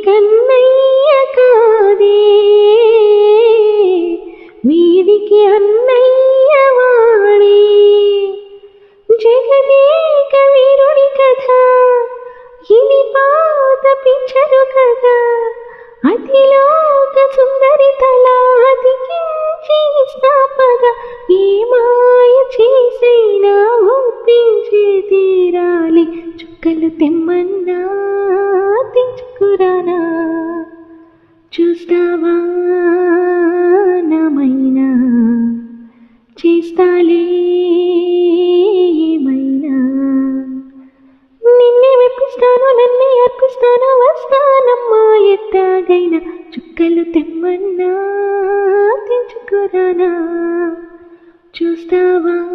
కన్నయ్య కాదే వీరికి అన్నయ్య వాడే జగదేక వీరుని కథ ఇది పాత పిచ్చరు కదా అతిలోక సుందరి తల అతికించి స్థాపద ఏ మాయ చేసైనా ఒప్పించే తీరాలి చుక్కలు తెమ్మన్నా తెచ్చుకురానా చూస్తావా నామైనా చేస్తాలే ఏమైనా నిన్నే మెప్పిస్తాను నన్నే అర్పిస్తాను వస్తానమ్మా ఎట్టాగైనా చుక్కలు తెమ్మన్నా తెచ్చుకోరానా చూస్తావా